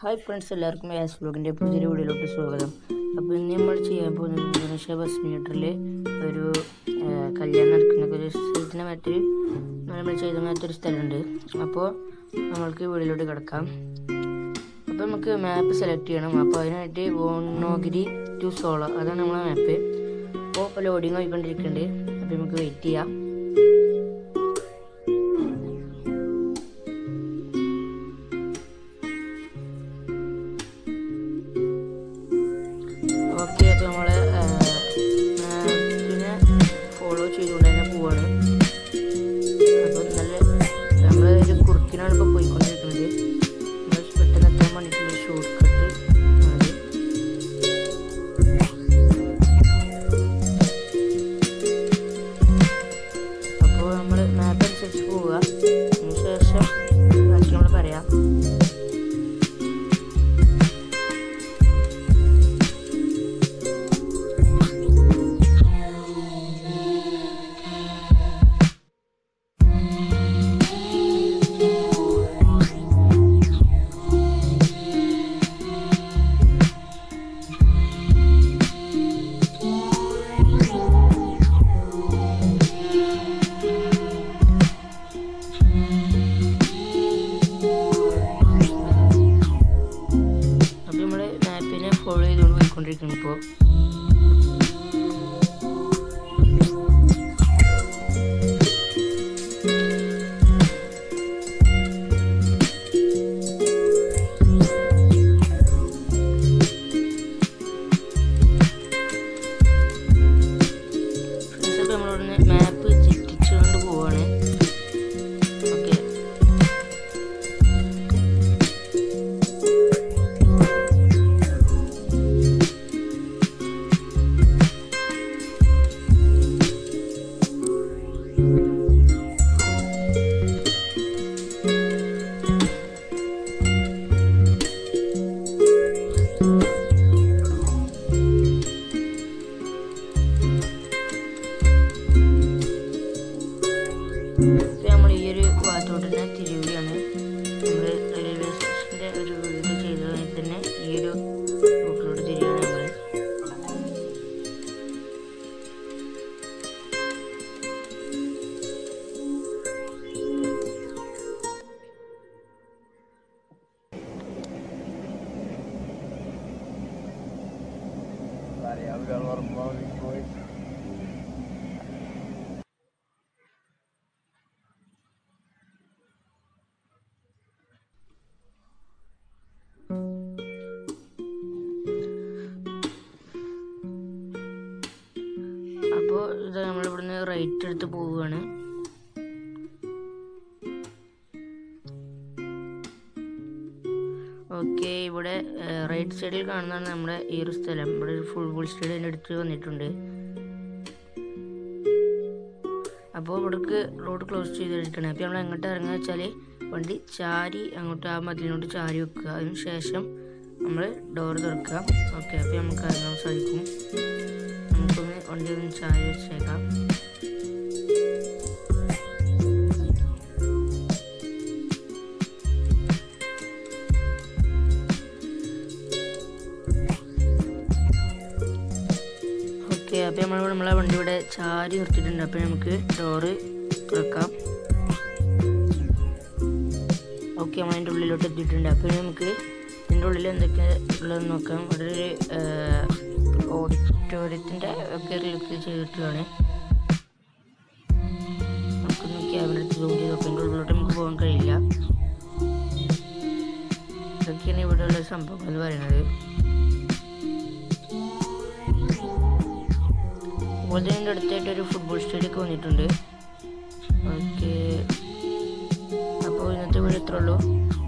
Hi friends എല്ലാവർക്കും യാസ് വ്ലോഗിൻ്റെ പുതിയൊരു വീഡിയോയിലോട്ട് സ്വാഗതം അപ്പോൾ ഇന്ന് നമ്മൾ ചെയ്യാൻ പോകുന്നത് ഇന്തോനേഷ്യ ബസ് മീറ്ററിൽ ഒരു ആ, കല്യാണം നടക്കുന്ന ഒരു സ്ഥലത്തിനെ മറ്റൊരു നമ്മൾ ചെയ്ത മറ്റൊരു സ്ഥലമുണ്ട് അപ്പോൾ നമ്മൾക്ക് വീഡിയോയിലോട്ട് കിടക്കാം അപ്പോൾ നമുക്ക് മാപ്പ് സെലക്ട് ചെയ്യണം അപ്പോൾ അതിനായിട്ട് വോണോഗിരി ടു സോളോ അതാണ് നമ്മളെ മാപ്പ് അപ്പോൾ ലോഡിങ് ആയിക്കൊണ്ടിരിക്കുന്നുണ്ട് അപ്പോൾ നമുക്ക് വെയിറ്റ് ചെയ്യാം ഓക്കെ അപ്പോൾ നമ്മൾ മാപ്പിനെ ഫോളോ ചെയ്തുകൊണ്ട് തന്നെ പോവാണ് അപ്പോൾ നല്ല നമ്മൾ ഒരു കുറുക്കിനാണ് ഇപ്പോൾ പോയിക്കൊണ്ടിരിക്കുന്നത് നമ്മൾ പെട്ടെന്ന് എത്താൻ വേണ്ടിയിട്ടുള്ള ഷോർട്ട് കട്ട് ആണ് അപ്പോൾ നമ്മൾ മാപ്പ് അനുസരിച്ച് പോവുക അതിന് ശേഷം ബാക്കി നമ്മൾ പറയാം അപ്പോൾ നമ്മൾ മാപ്പിനെ ഫോളോ ചെയ്തുകൊണ്ട് പോയിക്കൊണ്ടിരിക്കുന്നു ഇപ്പോൾ ഫ്രണ്ട്സ് അപ്പോൾ നമ്മളിവിടുന്ന് മാപ്പ് തെറ്റിച്ചുകൊണ്ട് പോവാണ് ഓക്കെ ഇപ്പൊ നമ്മൾ ഈ ഒരു ഭാഗത്തോട്ട് തന്നെ തിരിയുകയാണ് നമ്മൾ റെയിൽവേ സ്റ്റേഷൻ്റെ ഒരു വീട് ചെയ്തതിൽ തന്നെ ഈ ഒരു റൂട്ടിലോട്ട് തിരിയുകയാണ് നമ്മൾ Variado, we got a lot of moaning boys. അപ്പോൾ ഇത് നമ്മൾ ഇവിടുന്ന് റൈറ്റ് എടുത്ത് പോവുകയാണ് ഓക്കെ ഇവിടെ റൈറ്റ് സൈഡിൽ കാണുന്നതാണ് നമ്മുടെ ഈ ഒരു സ്ഥലം ഇവിടെ ഒരു ഫുട്ബോൾ സ്റ്റേഡിയം അടുത്ത് വന്നിട്ടുണ്ട് അപ്പോൾ ഇവിടേക്ക് റോഡ് ക്ലോസ് ചെയ്തിരിക്കണം അപ്പോൾ നമ്മൾ എങ്ങോട്ട് ഇറങ്ങുക വെച്ചാൽ വണ്ടി ചാരി അങ്ങോട്ട് ആ മതിലിനോട്ട് ചാരി വെക്കുക അതിന് ശേഷം നമ്മൾ ഡോർ തുറക്കുക ഓക്കെ അപ്പോൾ നമുക്ക് ഇറങ്ങാൻ സാധിക്കും നമുക്കൊന്ന് വണ്ടി ഒന്ന് ചാരി വെച്ചേക്കാം ഓക്കെ അപ്പോൾ നമ്മൾ നമ്മളെ വണ്ടി ഇവിടെ ചാരി നിർത്തിയിട്ടുണ്ട് അപ്പോൾ നമുക്ക് ഡോറ് തുറക്കാം ഓക്കെ നമ്മൾ അതിൻ്റെ ഉള്ളിലോട്ട് എത്തിയിട്ടുണ്ട് അപ്പോൾ ഇനി നമുക്ക് ഇതിൻ്റെ ഉള്ളിൽ എന്തൊക്കെ ഉള്ളതെന്ന് നോക്കാം ഇവിടെ ഒരു ഓഡിറ്റോറിയത്തിൻ്റെ ഒക്കെ ഒരു ലുക്ക് ചെയ്തിട്ടുള്ളതാണ് നമുക്കൊന്ന് ക്യാബിനെടുത്ത് സൂം ചെയ്ത് നോക്കാം ഇതിൻ്റെ ഉള്ളിലോട്ട് നമുക്ക് പോകാൻ കഴിയില്ല ഇതൊക്കെയാണ് ഇവിടെയുള്ള സംഭവങ്ങൾ എന്ന് പറയുന്നത് അതുപോലെ തന്നെ അടുത്തായിട്ട് ഒരു ഫുട്ബോൾ സ്റ്റേഡിയം ഒക്കെ വന്നിട്ടുണ്ട് ഓക്കെ അപ്പോൾ ഇന്നത്തെ വീഡിയോ ഇത്രേ ഉള്ളൂ